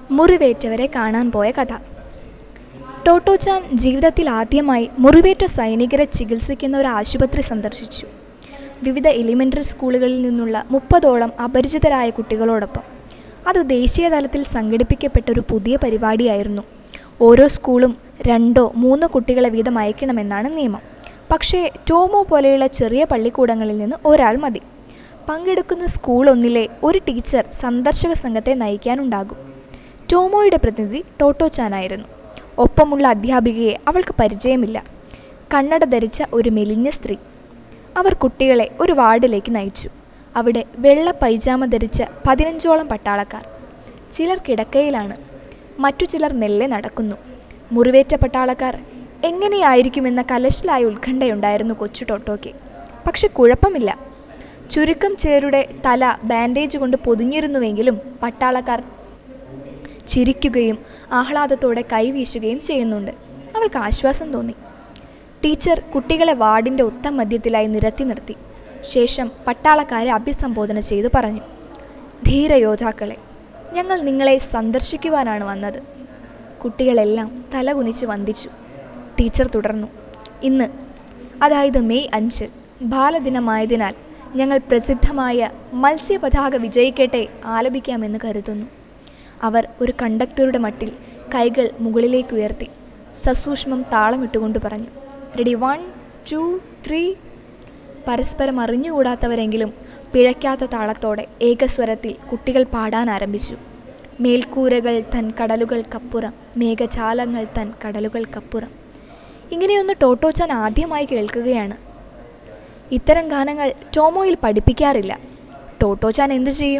മുറിവേറ്റവരെ കാണാൻ പോയ കഥ ടോട്ടോച്ചാൻ ജീവിതത്തിൽ ആദ്യമായി മുറിവേറ്റ സൈനികരെ ചികിത്സിക്കുന്ന ഒരു ആശുപത്രി സന്ദർശിച്ചു വിവിധ എലിമെൻ്ററി സ്കൂളുകളിൽ നിന്നുള്ള മുപ്പതോളം അപരിചിതരായ കുട്ടികളോടൊപ്പം അത് ദേശീയ തലത്തിൽ സംഘടിപ്പിക്കപ്പെട്ട ഒരു പുതിയ പരിപാടിയായിരുന്നു ഓരോ സ്കൂളും രണ്ടോ മൂന്നോ കുട്ടികളെ വീതം അയക്കണമെന്നാണ് നിയമം പക്ഷേ ടോമോ പോലെയുള്ള ചെറിയ പള്ളിക്കൂടങ്ങളിൽ നിന്ന് ഒരാൾ മതി പങ്കെടുക്കുന്ന സ്കൂൾ ഒന്നിലെ ഒരു ടീച്ചർ സന്ദർശക സംഘത്തെ നയിക്കാനുണ്ടാകും ടോമോയുടെ പ്രതിനിധി ടോട്ടോ ചാനായിരുന്നു ഒപ്പമുള്ള അധ്യാപികയെ അവൾക്ക് പരിചയമില്ല കണ്ണട ധരിച്ച ഒരു മെലിഞ്ഞ സ്ത്രീ അവർ കുട്ടികളെ ഒരു വാർഡിലേക്ക് നയിച്ചു അവിടെ വെള്ള പൈജാമ ധരിച്ച പതിനഞ്ചോളം പട്ടാളക്കാർ ചിലർ കിടക്കയിലാണ് മറ്റു ചിലർ മെല്ലെ നടക്കുന്നു മുറിവേറ്റ പട്ടാളക്കാർ എങ്ങനെയായിരിക്കുമെന്ന കലശലായ ഉത്കണ്ഠയുണ്ടായിരുന്നു കൊച്ചു ടോട്ടോയ്ക്ക് പക്ഷെ കുഴപ്പമില്ല ചുരുക്കം ചിലരുടെ തല ബാൻഡേജ് കൊണ്ട് പൊതിഞ്ഞിരുന്നുവെങ്കിലും പട്ടാളക്കാർ ചിരിക്കുകയും ആഹ്ലാദത്തോടെ കൈവീശുകയും ചെയ്യുന്നുണ്ട് അവൾക്ക് ആശ്വാസം തോന്നി ടീച്ചർ കുട്ടികളെ വാർഡിൻ്റെ ഒത്ത മധ്യത്തിലായി നിരത്തി നിർത്തി ശേഷം പട്ടാളക്കാരെ അഭിസംബോധന ചെയ്തു പറഞ്ഞു ധീരയോദ്ധാക്കളെ ഞങ്ങൾ നിങ്ങളെ സന്ദർശിക്കുവാനാണ് വന്നത് കുട്ടികളെല്ലാം തലകുനിച്ച് വന്ദിച്ചു ടീച്ചർ തുടർന്നു ഇന്ന് അതായത് മെയ് അഞ്ച് ബാലദിനമായതിനാൽ ഞങ്ങൾ പ്രസിദ്ധമായ മത്സ്യപതാക വിജയിക്കട്ടെ ആലപിക്കാമെന്ന് കരുതുന്നു അവർ ഒരു കണ്ടക്ടറുടെ മട്ടിൽ കൈകൾ മുകളിലേക്ക് ഉയർത്തി സസൂക്ഷ്മം താളമിട്ടുകൊണ്ട് പറഞ്ഞു റെഡി വൺ ടു ത്രീ പരസ്പരം അറിഞ്ഞുകൂടാത്തവരെങ്കിലും പിഴയ്ക്കാത്ത താളത്തോടെ ഏകസ്വരത്തിൽ കുട്ടികൾ പാടാൻ ആരംഭിച്ചു മേൽക്കൂരകൾ തൻ കടലുകൾക്കപ്പുറം മേഘജാലങ്ങൾ തൻ കടലുകൾക്കപ്പുറം ഇങ്ങനെയൊന്ന് ടോട്ടോച്ചാൻ ആദ്യമായി കേൾക്കുകയാണ് ഇത്തരം ഗാനങ്ങൾ ടോമോയിൽ പഠിപ്പിക്കാറില്ല ടോട്ടോച്ചാൻ എന്തു ചെയ്യും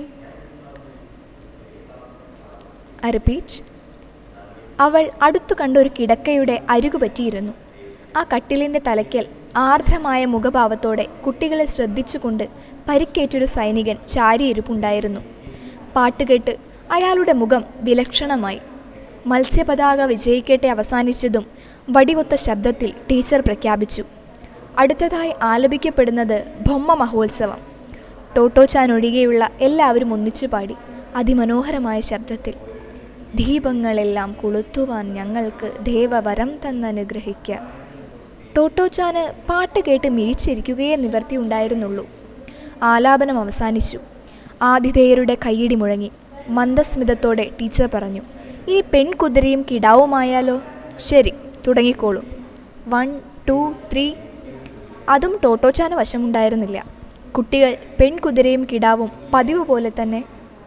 ഐ റിപ്പീറ്റ് അവൾ അടുത്തു കണ്ട ഒരു കിടക്കയുടെ അരുകു പറ്റിയിരുന്നു ആ കട്ടിലിൻ്റെ തലയ്ക്കൽ ആർദ്രമായ മുഖഭാവത്തോടെ കുട്ടികളെ ശ്രദ്ധിച്ചുകൊണ്ട് പരിക്കേറ്റൊരു സൈനികൻ ചാരിയിരിപ്പുണ്ടായിരുന്നു പാട്ടുകേട്ട് അയാളുടെ മുഖം വിലക്ഷണമായി മത്സ്യപതാക വിജയിക്കട്ടെ അവസാനിച്ചതും വടികൊത്ത ശബ്ദത്തിൽ ടീച്ചർ പ്രഖ്യാപിച്ചു അടുത്തതായി ആലപിക്കപ്പെടുന്നത് ബൊമ്മ മഹോത്സവം ടോട്ടോച്ചാൻ ഒഴികെയുള്ള എല്ലാവരും ഒന്നിച്ചു പാടി അതിമനോഹരമായ ശബ്ദത്തിൽ ദീപങ്ങളെല്ലാം കൊളുത്തുവാൻ ഞങ്ങൾക്ക് ദേവവരം തന്നനുഗ്രഹിക്കുക ടോട്ടോച്ചാന് പാട്ട് കേട്ട് മിഴിച്ചിരിക്കുകയേ നിവർത്തിയുണ്ടായിരുന്നുള്ളൂ ആലാപനം അവസാനിച്ചു ആതിഥേയരുടെ കൈയിടി മുഴങ്ങി മന്ദസ്മിതത്തോടെ ടീച്ചർ പറഞ്ഞു ഇനി പെൺകുതിരയും കിടാവുമായാലോ ശരി തുടങ്ങിക്കോളൂ വൺ ടു ത്രീ അതും ടോട്ടോച്ചാന് വശമുണ്ടായിരുന്നില്ല കുട്ടികൾ പെൺകുതിരയും കിടാവും പതിവ് പോലെ തന്നെ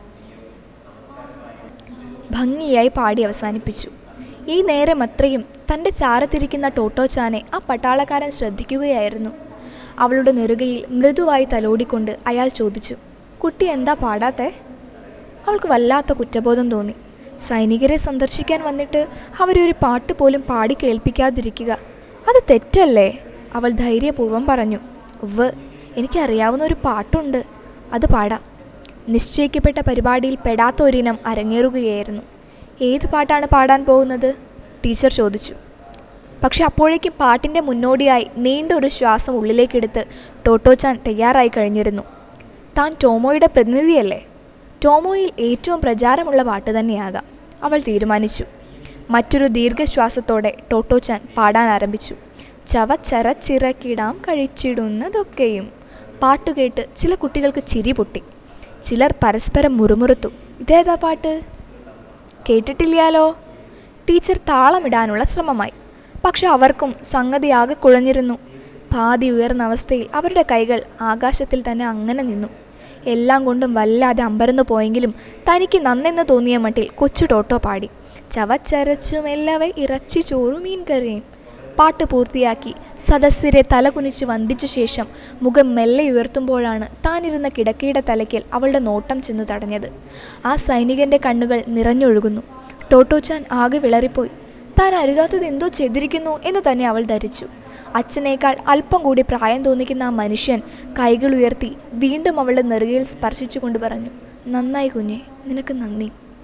ഭംഗിയായി പാടി അവസാനിപ്പിച്ചു ഈ നേരം അത്രയും തൻ്റെ ചാരത്തിരിക്കുന്ന ടോട്ടോച്ചാനെ ആ പട്ടാളക്കാരൻ ശ്രദ്ധിക്കുകയായിരുന്നു അവളുടെ നെറുകയിൽ മൃദുവായി തലോടിക്കൊണ്ട് അയാൾ ചോദിച്ചു കുട്ടി എന്താ പാടാത്തെ അവൾക്ക് വല്ലാത്ത കുറ്റബോധം തോന്നി സൈനികരെ സന്ദർശിക്കാൻ വന്നിട്ട് അവരെ ഒരു പാട്ട് പോലും പാടി കേൾപ്പിക്കാതിരിക്കുക അത് തെറ്റല്ലേ അവൾ ധൈര്യപൂർവ്വം പറഞ്ഞു ഉവ് എനിക്കറിയാവുന്ന ഒരു പാട്ടുണ്ട് അത് പാടാം നിശ്ചയിക്കപ്പെട്ട പരിപാടിയിൽ പെടാത്ത ഒരിനം അരങ്ങേറുകയായിരുന്നു ഏത് പാട്ടാണ് പാടാൻ പോകുന്നത് ടീച്ചർ ചോദിച്ചു പക്ഷെ അപ്പോഴേക്കും പാട്ടിൻ്റെ മുന്നോടിയായി നീണ്ട ഒരു ശ്വാസം ഉള്ളിലേക്കെടുത്ത് ടോട്ടോച്ചാൻ തയ്യാറായി കഴിഞ്ഞിരുന്നു താൻ ടോമോയുടെ പ്രതിനിധിയല്ലേ ടോമോയിൽ ഏറ്റവും പ്രചാരമുള്ള പാട്ട് തന്നെയാകാം അവൾ തീരുമാനിച്ചു മറ്റൊരു ദീർഘശ്വാസത്തോടെ ടോട്ടോച്ചാൻ പാടാൻ ആരംഭിച്ചു ചവച്ചരച്ചിറക്കിടാം കഴിച്ചിടുന്നതൊക്കെയും പാട്ടുകേട്ട് ചില കുട്ടികൾക്ക് ചിരി പൊട്ടി ചിലർ പരസ്പരം മുറുമുറുത്തു ഇതേതാ പാട്ട് കേട്ടിട്ടില്ലാലോ ടീച്ചർ താളമിടാനുള്ള ശ്രമമായി പക്ഷെ അവർക്കും സംഗതി ആകെ കുഴഞ്ഞിരുന്നു പാതി ഉയർന്ന അവസ്ഥയിൽ അവരുടെ കൈകൾ ആകാശത്തിൽ തന്നെ അങ്ങനെ നിന്നു എല്ലാം കൊണ്ടും വല്ലാതെ അമ്പരന്നു പോയെങ്കിലും തനിക്ക് നന്നെന്ന് തോന്നിയ മട്ടിൽ കൊച്ചു ടോട്ടോ പാടി ചവച്ചരച്ചു മെല്ലവെ ഇറച്ചി ചോറും മീൻ കറിയും പാട്ട് പൂർത്തിയാക്കി സദസ്യരെ തലകുനിച്ച് വന്ദിച്ച ശേഷം മുഖം മെല്ലെ ഉയർത്തുമ്പോഴാണ് താനിരുന്ന കിടക്കയുടെ തലയ്ക്കൽ അവളുടെ നോട്ടം ചെന്നു തടഞ്ഞത് ആ സൈനികന്റെ കണ്ണുകൾ നിറഞ്ഞൊഴുകുന്നു ടോട്ടോച്ചാൻ ആകെ വിളറിപ്പോയി താൻ അരുതാത്തത് എന്തോ ചെയ്തിരിക്കുന്നു എന്ന് തന്നെ അവൾ ധരിച്ചു അച്ഛനേക്കാൾ അല്പം കൂടി പ്രായം തോന്നിക്കുന്ന ആ മനുഷ്യൻ കൈകൾ ഉയർത്തി വീണ്ടും അവളുടെ നെറുകയിൽ സ്പർശിച്ചുകൊണ്ട് പറഞ്ഞു നന്നായി കുഞ്ഞെ നിനക്ക് നന്ദി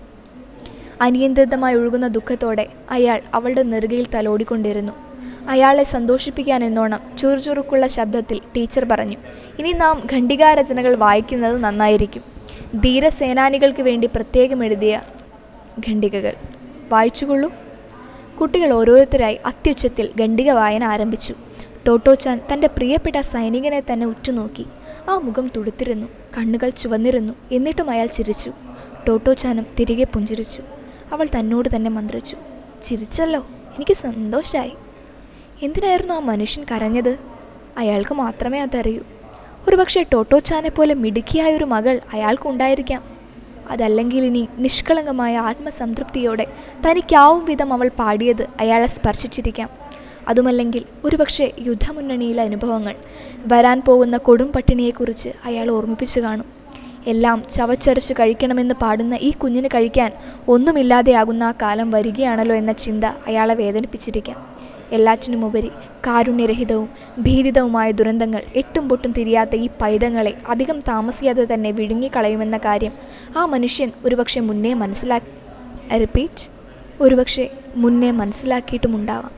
അനിയന്ത്രിതമായി ഒഴുകുന്ന ദുഃഖത്തോടെ അയാൾ അവളുടെ നെറുകയിൽ തലോടിക്കൊണ്ടിരുന്നു അയാളെ സന്തോഷിപ്പിക്കാൻ എന്നോണം ചുറുചുറുക്കുള്ള ശബ്ദത്തിൽ ടീച്ചർ പറഞ്ഞു ഇനി നാം ഖണ്ഡികാരചനകൾ വായിക്കുന്നത് നന്നായിരിക്കും ധീരസേനാനികൾക്ക് വേണ്ടി പ്രത്യേകം എഴുതിയ ഖണ്ഡികകൾ വായിച്ചുകൊള്ളൂ കുട്ടികൾ ഓരോരുത്തരായി അത്യുച്ചത്തിൽ ഖണ്ഡിക വായന ആരംഭിച്ചു ടോട്ടോച്ചാൻ തൻ്റെ പ്രിയപ്പെട്ട സൈനികനെ തന്നെ ഉറ്റുനോക്കി ആ മുഖം തുടുത്തിരുന്നു കണ്ണുകൾ ചുവന്നിരുന്നു എന്നിട്ടും അയാൾ ചിരിച്ചു ടോട്ടോച്ചാനും തിരികെ പുഞ്ചിരിച്ചു അവൾ തന്നോട് തന്നെ മന്ത്രിച്ചു ചിരിച്ചല്ലോ എനിക്ക് സന്തോഷമായി എന്തിനായിരുന്നു ആ മനുഷ്യൻ കരഞ്ഞത് അയാൾക്ക് മാത്രമേ അതറിയൂ ഒരുപക്ഷെ ടോട്ടോച്ചാനെ പോലെ മിടുക്കിയായ ഒരു മകൾ അയാൾക്കുണ്ടായിരിക്കാം അതല്ലെങ്കിൽ ഇനി നിഷ്കളങ്കമായ ആത്മസംതൃപ്തിയോടെ തനിക്കാവും വിധം അവൾ പാടിയത് അയാളെ സ്പർശിച്ചിരിക്കാം അതുമല്ലെങ്കിൽ ഒരുപക്ഷെ യുദ്ധമുന്നണിയിലെ അനുഭവങ്ങൾ വരാൻ പോകുന്ന കൊടും പട്ടിണിയെക്കുറിച്ച് അയാൾ ഓർമ്മിപ്പിച്ചു കാണും എല്ലാം ചവച്ചരച്ച് കഴിക്കണമെന്ന് പാടുന്ന ഈ കുഞ്ഞിന് കഴിക്കാൻ ഒന്നുമില്ലാതെയാകുന്ന ആ കാലം വരികയാണല്ലോ എന്ന ചിന്ത അയാളെ വേദനിപ്പിച്ചിരിക്കാം എല്ലാറ്റിനുമുപരി കാരുണ്യരഹിതവും ഭീതിതവുമായ ദുരന്തങ്ങൾ എട്ടും പൊട്ടും തിരിയാത്ത ഈ പൈതങ്ങളെ അധികം താമസിയാതെ തന്നെ വിഴുങ്ങിക്കളയുമെന്ന കാര്യം ആ മനുഷ്യൻ ഒരുപക്ഷെ മുന്നേ മനസ്സിലാക്കി റിപ്പീറ്റ് ഒരുപക്ഷെ മുന്നേ മനസ്സിലാക്കിയിട്ടുമുണ്ടാവാം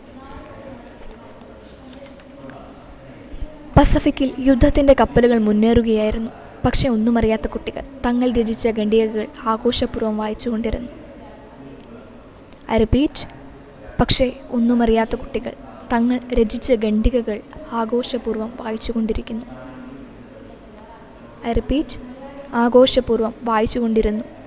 പസഫിക്കിൽ യുദ്ധത്തിൻ്റെ കപ്പലുകൾ മുന്നേറുകയായിരുന്നു പക്ഷെ ഒന്നും അറിയാത്ത കുട്ടികൾ തങ്ങൾ രചിച്ച ഖണ്ഡികകൾ ആഘോഷപൂർവ്വം വായിച്ചുകൊണ്ടിരുന്നു ഐ റിപ്പീറ്റ് പക്ഷേ ഒന്നും അറിയാത്ത കുട്ടികൾ തങ്ങൾ രചിച്ച ഖണ്ഡികകൾ ആഘോഷപൂർവ്വം വായിച്ചുകൊണ്ടിരിക്കുന്നു ഐ റിപ്പീറ്റ് ആഘോഷപൂർവ്വം വായിച്ചുകൊണ്ടിരുന്നു